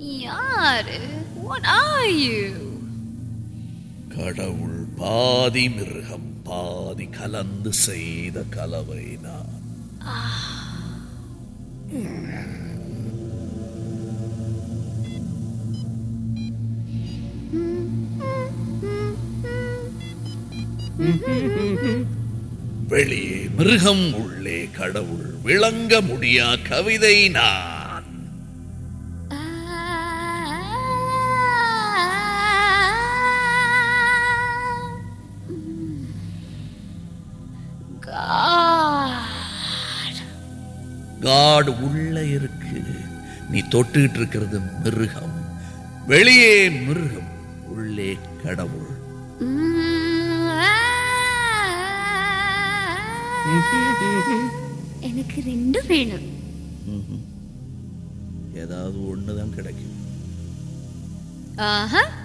நீ யாரு What are you? கடவுள் பாதி மிருகம் பாதி கலந்து செய்த கலவை நான் வெளியே மிருகம் உள்ளே கடவுள் விளங்க முடியா கவிதை நான் God. காடு உள்ள இருக்கு நீ தொட்டுக்கிட்டு இருக்கிறது மிருகம் வெளியே மிருகம் உள்ளே கடவுள் எனக்கு ரெண்டும் வேணும் ஏதாவது ஒண்ணுதான் கிடைக்கும் ஆஹா